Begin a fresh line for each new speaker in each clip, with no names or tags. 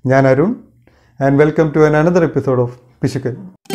ഞാൻ Arun and welcome to an another episode of പിശുക്കൻ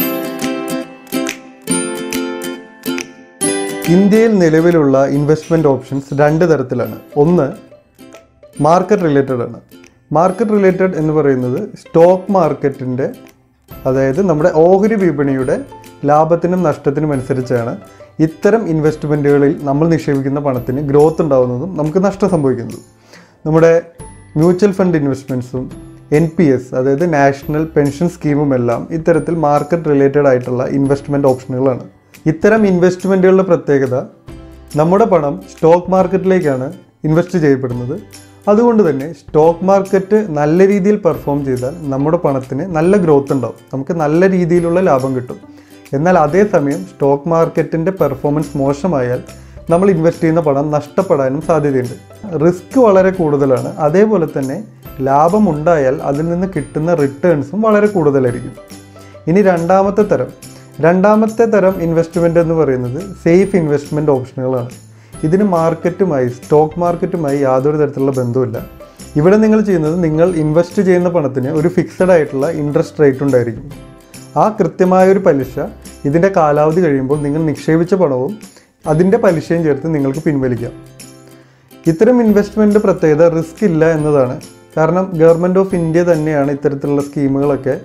ഇന്ത്യയിൽ നിലവിലുള്ള ഇൻവെസ്റ്റ്മെൻറ്റ് ഓപ്ഷൻസ് രണ്ട് തരത്തിലാണ് ഒന്ന് മാർക്കറ്റ് റിലേറ്റഡ് ആണ് മാർക്കറ്റ് റിലേറ്റഡ് എന്ന് പറയുന്നത് സ്റ്റോക്ക് മാർക്കറ്റിൻ്റെ അതായത് നമ്മുടെ ഓഹരി വിപണിയുടെ ലാഭത്തിനും നഷ്ടത്തിനും അനുസരിച്ചാണ് ഇത്തരം ഇൻവെസ്റ്റ്മെൻറ്റുകളിൽ നമ്മൾ നിക്ഷേപിക്കുന്ന പണത്തിന് ഗ്രോത്ത് ഉണ്ടാകുന്നതും നമുക്ക് നഷ്ടം സംഭവിക്കുന്നതും നമ്മുടെ മ്യൂച്വൽ ഫണ്ട് ഇൻവെസ്റ്റ്മെൻറ്റ്സും എൻ പി എസ് അതായത് നാഷണൽ പെൻഷൻ സ്കീമും എല്ലാം ഇത്തരത്തിൽ മാർക്കറ്റ് റിലേറ്റഡ് ആയിട്ടുള്ള ഇൻവെസ്റ്റ്മെൻറ്റ് ഓപ്ഷനുകളാണ് ഇത്തരം ഇൻവെസ്റ്റ്മെൻറ്റുകളുടെ പ്രത്യേകത നമ്മുടെ പണം സ്റ്റോക്ക് മാർക്കറ്റിലേക്കാണ് ഇൻവെസ്റ്റ് ചെയ്യപ്പെടുന്നത് അതുകൊണ്ട് തന്നെ സ്റ്റോക്ക് മാർക്കറ്റ് നല്ല രീതിയിൽ പെർഫോം ചെയ്താൽ നമ്മുടെ പണത്തിന് നല്ല ഗ്രോത്ത് ഉണ്ടാവും നമുക്ക് നല്ല രീതിയിലുള്ള ലാഭം കിട്ടും എന്നാൽ അതേസമയം സ്റ്റോക്ക് മാർക്കറ്റിൻ്റെ പെർഫോമൻസ് മോശമായാൽ നമ്മൾ ഇൻവെസ്റ്റ് ചെയ്യുന്ന പണം നഷ്ടപ്പെടാനും സാധ്യതയുണ്ട് റിസ്ക് വളരെ കൂടുതലാണ് അതേപോലെ തന്നെ ലാഭം ഉണ്ടായാൽ അതിൽ നിന്ന് കിട്ടുന്ന റിട്ടേൺസും വളരെ കൂടുതലായിരിക്കും ഇനി രണ്ടാമത്തെ തരം രണ്ടാമത്തെ തരം ഇൻവെസ്റ്റ്മെൻ്റ് എന്ന് പറയുന്നത് സേഫ് ഇൻവെസ്റ്റ്മെൻറ്റ് ഓപ്ഷനുകളാണ് ഇതിന് മാർക്കറ്റുമായി സ്റ്റോക്ക് മാർക്കറ്റുമായി യാതൊരു തരത്തിലുള്ള ബന്ധവുമില്ല ഇവിടെ നിങ്ങൾ ചെയ്യുന്നത് നിങ്ങൾ ഇൻവെസ്റ്റ് ചെയ്യുന്ന പണത്തിന് ഒരു ഫിക്സഡ് ആയിട്ടുള്ള ഇൻട്രസ്റ്റ് റേറ്റ് ഉണ്ടായിരിക്കും ആ കൃത്യമായ ഒരു പലിശ ഇതിൻ്റെ കാലാവധി കഴിയുമ്പോൾ നിങ്ങൾ നിക്ഷേപിച്ച പണവും അതിൻ്റെ പലിശയും ചേർത്ത് നിങ്ങൾക്ക് പിൻവലിക്കാം ഇത്തരം ഇൻവെസ്റ്റ്മെൻറ്റ് പ്രത്യേകത റിസ്ക് ഇല്ല എന്നതാണ് കാരണം ഗവൺമെൻറ് ഓഫ് ഇന്ത്യ തന്നെയാണ് ഇത്തരത്തിലുള്ള സ്കീമുകളൊക്കെ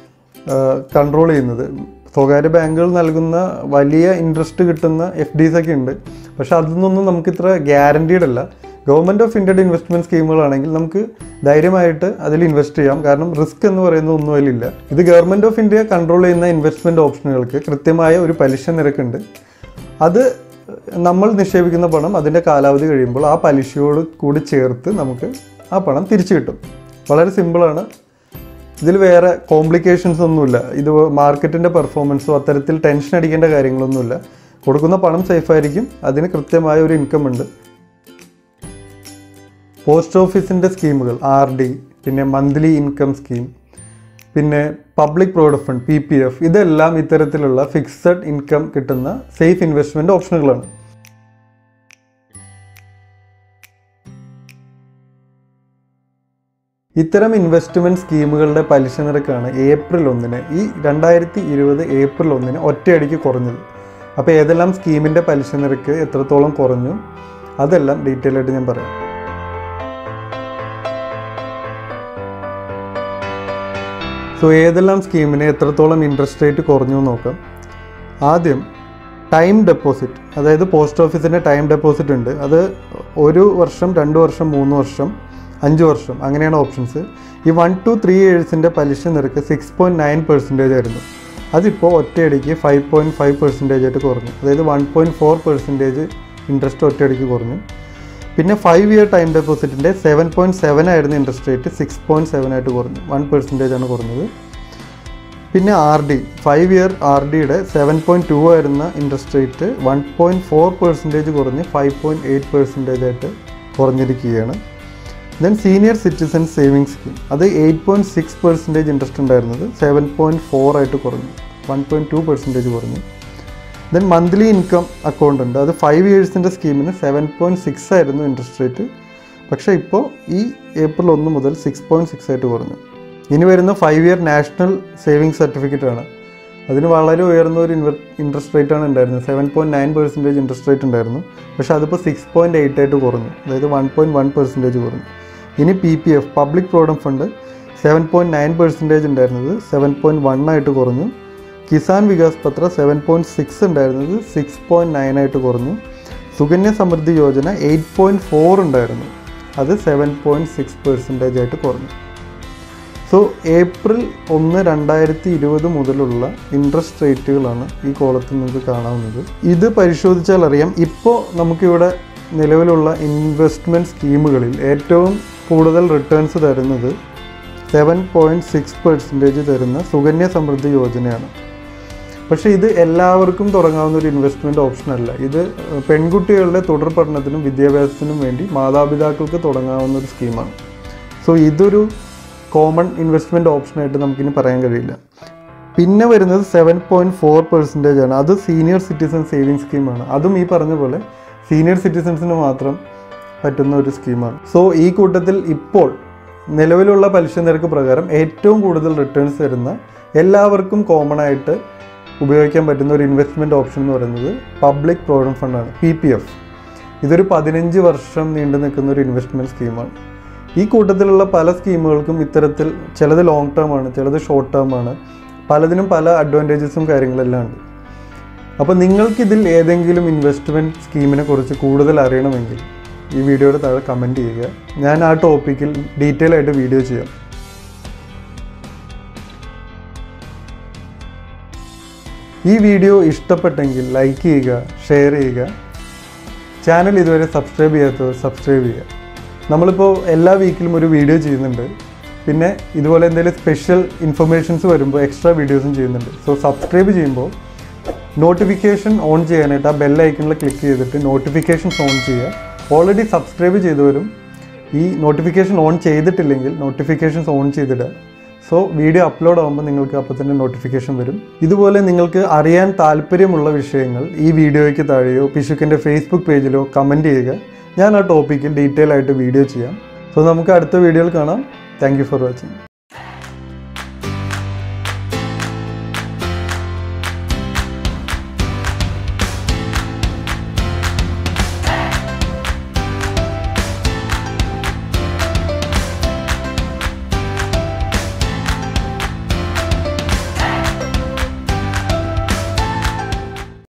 കൺട്രോൾ ചെയ്യുന്നത് സ്വകാര്യ ബാങ്കുകൾ നൽകുന്ന വലിയ ഇൻട്രസ്റ്റ് കിട്ടുന്ന എഫ് ഡീസ് ഒക്കെ ഉണ്ട് പക്ഷെ അതിൽ നമുക്ക് ഇത്ര ഗ്യാരണ്ടീഡ് അല്ല ഗവൺമെൻറ് ഓഫ് ഇന്ത്യയുടെ ഇൻവെസ്റ്റ്മെൻറ്റ് സ്കീമുകളാണെങ്കിൽ നമുക്ക് ധൈര്യമായിട്ട് അതിൽ ഇൻവെസ്റ്റ് ചെയ്യാം കാരണം റിസ്ക് എന്ന് പറയുന്നത് ഒന്നും അതിലില്ല ഇത് ഗവൺമെൻറ് ഓഫ് ഇന്ത്യ കൺട്രോൾ ചെയ്യുന്ന ഇൻവെസ്റ്റ്മെൻറ്റ് ഓപ്ഷനുകൾക്ക് കൃത്യമായ ഒരു പലിശ നിരക്കുണ്ട് അത് നമ്മൾ നിക്ഷേപിക്കുന്ന പണം അതിൻ്റെ കാലാവധി കഴിയുമ്പോൾ ആ പലിശയോട് കൂടി ചേർത്ത് നമുക്ക് ആ പണം തിരിച്ചു കിട്ടും വളരെ സിമ്പിളാണ് ഇതിൽ വേറെ കോംപ്ലിക്കേഷൻസ് ഒന്നുമില്ല ഇത് മാർക്കറ്റിൻ്റെ പെർഫോമൻസോ അത്തരത്തിൽ ടെൻഷൻ അടിക്കേണ്ട കാര്യങ്ങളൊന്നുമില്ല കൊടുക്കുന്ന പണം സേഫ് ആയിരിക്കും അതിന് കൃത്യമായ ഒരു ഇൻകം ഉണ്ട് പോസ്റ്റ് ഓഫീസിൻ്റെ സ്കീമുകൾ ആർ ഡി പിന്നെ മന്ത്ലി ഇൻകം സ്കീം പിന്നെ public provident fund P P F ഇതെല്ലാം ഇത്തരത്തിലുള്ള ഫിക്സഡ് ഇൻകം കിട്ടുന്ന സേഫ് ഇൻവെസ്റ്റ്മെൻറ്റ് ഓപ്ഷനുകളാണ് ഇത്തരം ഇൻവെസ്റ്റ്മെൻറ്റ് സ്കീമുകളുടെ പലിശ നിരക്കാണ് ഏപ്രിൽ ഒന്നിന് ഈ രണ്ടായിരത്തി ഇരുപത് ഏപ്രിൽ ഒന്നിന് ഒറ്റയടിക്ക് കുറഞ്ഞത് അപ്പോൾ ഏതെല്ലാം സ്കീമിൻ്റെ പലിശ നിരക്ക് എത്രത്തോളം കുറഞ്ഞു അതെല്ലാം ഡീറ്റെയിൽ ആയിട്ട് ഞാൻ പറയാം സോ ഏതെല്ലാം സ്കീമിന് എത്രത്തോളം ഇൻട്രസ്റ്റ് റേറ്റ് കുറഞ്ഞു എന്ന് നോക്കാം ആദ്യം ടൈം ഡെപ്പോസിറ്റ് അതായത് പോസ്റ്റ് ഓഫീസിൻ്റെ ടൈം ഡെപ്പോസിറ്റ് ഉണ്ട് അത് ഒരു വർഷം രണ്ട് വർഷം മൂന്ന് വർഷം അഞ്ച് വർഷം അങ്ങനെയാണ് ഓപ്ഷൻസ് ഈ വൺ ടു ത്രീ ഇയേഴ്സിൻ്റെ പലിശ നിരക്ക് സിക്സ് പോയിൻറ്റ് നയൻ പെർസെൻറ്റേജ് ആയിരുന്നു അതിപ്പോൾ ഒറ്റയടിക്ക് ഫൈവ് പോയിൻറ്റ് ഫൈവ് പെർസെൻറ്റേജ് ആയിട്ട് കുറഞ്ഞു അതായത് one point four percentage interest ഒറ്റയടിക്ക് കുറഞ്ഞു പിന്നെ ഫൈവ് ഇയർ ടൈം ഡെപ്പോസിറ്റിൻ്റെ സെവൻ പോയിൻറ്റ് സെവൻ ആയിരുന്നു interest rate six point seven ആയിട്ട് കുറഞ്ഞു വൺ പെർസെൻറ്റേജ് ആണ് കുറഞ്ഞത് പിന്നെ R D five year R ഡിയുടെ സെവൻ പോയിൻറ്റ് ടു ആയിരുന്ന interest rate one point four percentage കുറഞ്ഞ് ഫൈവ് പോയിൻറ്റ് എയ്റ്റ് പെർസെൻറ്റേജ് ആയിട്ട് കുറഞ്ഞിരിക്കുകയാണ് then senior citizen savings scheme അത് eight point six percentage interest ഉണ്ടായിരുന്നത് സെവൻ പോയിൻറ്റ് ഫോർ ആയിട്ട് കുറഞ്ഞു one point two percentage കുറഞ്ഞു ദെൻ മന്ത്ലി ഇൻകം അക്കൗണ്ട് ഉണ്ട് അത് ഫൈവ് ഇയേഴ്സിൻ്റെ സ്കീമിന് സെവൻ പോയിൻറ്റ് സിക്സ് ആയിരുന്നു ഇൻട്രസ്റ്റ് റേറ്റ് പക്ഷേ ഇപ്പോൾ ഈ ഏപ്രിൽ ഒന്ന് മുതൽ സിക്സ് പോയിൻറ്റ് സിക്സ് ആയിട്ട് കുറഞ്ഞു ഇനി വരുന്ന five year national savings certificate ആണ് അതിന് വളരെ ഉയർന്ന ഒരു ഇൻവെ ഇൻട്രസ്റ്റ് റേറ്റ് ആണ് ഉണ്ടായിരുന്നത് seven point nine percentage interest rate ഉണ്ടായിരുന്നു പക്ഷേ അതിപ്പോൾ സിക്സ് പോയിൻറ്റ് എയ്റ്റ് ആയിട്ട് കുറഞ്ഞു അതായത് വൺ പോയിൻറ്റ് വൺ പെർസെൻറ്റേജ് കുറഞ്ഞു ഇനി P P F public provident fund seven point nine percentage ഉണ്ടായിരുന്നത് സെവൻ പോയിൻറ്റ് വൺ ആയിട്ട് കുറഞ്ഞു Kisan Vikas Patra seven point six ഉണ്ടായിരുന്നത് സിക്സ് പോയിൻറ്റ് നയൻ ആയിട്ട് കുറഞ്ഞു സുകന്യ സമൃദ്ധി യോജന എയ്റ്റ് പോയിൻറ്റ് ഫോർ ഉണ്ടായിരുന്നു അത് സെവൻ പോയിൻറ്റ് സിക്സ് പെർസെൻറ്റേജ് ആയിട്ട് കുറഞ്ഞു സോ ഏപ്രിൽ ഒന്ന് രണ്ടായിരത്തി ഇരുപത് മുതലുള്ള ഇൻട്രസ്റ്റ് റേറ്റുകളാണ് ഈ കോളത്തിൽ നിങ്ങൾക്ക് കാണാവുന്നത് ഇത് പരിശോധിച്ചാൽ അറിയാം ഇപ്പോൾ നമുക്കിവിടെ നിലവിലുള്ള ഇൻവെസ്റ്റ്മെൻറ്റ് സ്കീമുകളിൽ ഏറ്റവും കൂടുതൽ റിട്ടേൺസ് തരുന്നത് സെവൻ പോയിൻറ്റ് സിക്സ് പെർസെൻറ്റേജ് തരുന്ന സുകന്യ സമൃദ്ധി യോജനയാണ് പക്ഷേ ഇത് എല്ലാവർക്കും തുടങ്ങാവുന്ന ഒരു ഇൻവെസ്റ്റ്മെൻറ്റ് ഓപ്ഷൻ അല്ല ഇത് പെൺകുട്ടികളുടെ തുടർ പഠനത്തിനും വിദ്യാഭ്യാസത്തിനും വേണ്ടി മാതാപിതാക്കൾക്ക് തുടങ്ങാവുന്ന ഒരു സ്കീമാണ് സോ ഇതൊരു കോമൺ ഇൻവെസ്റ്റ്മെൻറ്റ് ഓപ്ഷനായിട്ട് നമുക്കിനി പറയാൻ കഴിയില്ല പിന്നെ വരുന്നത് സെവൻ പോയിൻറ്റ് ഫോർ പെർസെൻറ്റേജ് ആണ് അത് സീനിയർ സിറ്റിസൺ സേവിങ് സ്കീമാണ് അതും ഈ പറഞ്ഞ പോലെ സീനിയർ സിറ്റിസൺസിന് മാത്രം പറ്റുന്ന ഒരു സ്കീമാണ് സോ ഈ കൂട്ടത്തിൽ ഇപ്പോൾ നിലവിലുള്ള പലിശ നിരക്ക് പ്രകാരം ഏറ്റവും കൂടുതൽ റിട്ടേൺസ് തരുന്ന എല്ലാവർക്കും കോമൺ ആയിട്ട് ഉപയോഗിക്കാൻ പറ്റുന്ന ഒരു ഇൻവെസ്റ്റ്മെൻറ്റ് ഓപ്ഷൻ എന്ന് പറയുന്നത് പബ്ലിക് പ്രോവിഡൻറ്റ് ഫണ്ടാണ് പി പി എഫ് ഇതൊരു പതിനഞ്ച് വർഷം നീണ്ടു നിൽക്കുന്ന ഒരു ഇൻവെസ്റ്റ്മെൻറ്റ് സ്കീമാണ് ഈ കൂട്ടത്തിലുള്ള പല സ്കീമുകൾക്കും ഇത്തരത്തിൽ ചിലത് ലോങ് ടേം ആണ് ചിലത് ഷോർട്ട് ടേം ആണ് പലതിനും പല അഡ്വാൻറ്റേജസും കാര്യങ്ങളെല്ലാം ഉണ്ട് അപ്പോൾ നിങ്ങൾക്കിതിൽ ഏതെങ്കിലും ഇൻവെസ്റ്റ്മെൻറ്റ് സ്കീമിനെ കുറിച്ച് കൂടുതൽ അറിയണമെങ്കിൽ ഈ വീഡിയോയുടെ താഴെ കമൻറ്റ് ചെയ്യുക ഞാൻ ആ ടോപ്പിക്കിൽ ഡീറ്റെയിൽ ആയിട്ട് വീഡിയോ ചെയ്യാം ഈ വീഡിയോ ഇഷ്ടപ്പെട്ടെങ്കിൽ ലൈക്ക് ചെയ്യുക ഷെയർ ചെയ്യുക ചാനൽ ഇതുവരെ സബ്സ്ക്രൈബ് ചെയ്യാത്തവർ സബ്സ്ക്രൈബ് ചെയ്യുക നമ്മളിപ്പോൾ എല്ലാ വീക്കിലും ഒരു വീഡിയോ ചെയ്യുന്നുണ്ട് പിന്നെ ഇതുപോലെ എന്തെങ്കിലും സ്പെഷ്യൽ ഇൻഫർമേഷൻസ് വരുമ്പോൾ എക്സ്ട്രാ വീഡിയോസും ചെയ്യുന്നുണ്ട് സോ സബ്സ്ക്രൈബ് ചെയ്യുമ്പോൾ നോട്ടിഫിക്കേഷൻ ഓൺ ചെയ്യാനായിട്ട് ആ ബെൽ ഐക്കണിൽ ക്ലിക്ക് ചെയ്തിട്ട് നോട്ടിഫിക്കേഷൻസ് ഓൺ ചെയ്യുക ഓൾറെഡി സബ്സ്ക്രൈബ് ചെയ്തവരും ഈ നോട്ടിഫിക്കേഷൻ ഓൺ ചെയ്തിട്ടില്ലെങ്കിൽ നോട്ടിഫിക്കേഷൻസ് ഓൺ ചെയ്തിടുക സോ വീഡിയോ അപ്ലോഡ് ആകുമ്പോൾ നിങ്ങൾക്ക് അപ്പോൾ തന്നെ നോട്ടിഫിക്കേഷൻ വരും ഇതുപോലെ നിങ്ങൾക്ക് അറിയാൻ താല്പര്യമുള്ള വിഷയങ്ങൾ ഈ വീഡിയോയ്ക്ക് താഴെയോ പിശുക്കിൻ്റെ ഫേസ്ബുക്ക് പേജിലോ കമൻറ്റ് ചെയ്യുക ഞാൻ ആ ടോപ്പിക്കിൽ ഡീറ്റെയിൽ ആയിട്ട് വീഡിയോ ചെയ്യാം സോ നമുക്ക് അടുത്ത വീഡിയോയിൽ കാണാം താങ്ക് യു ഫോർ വാച്ചിങ്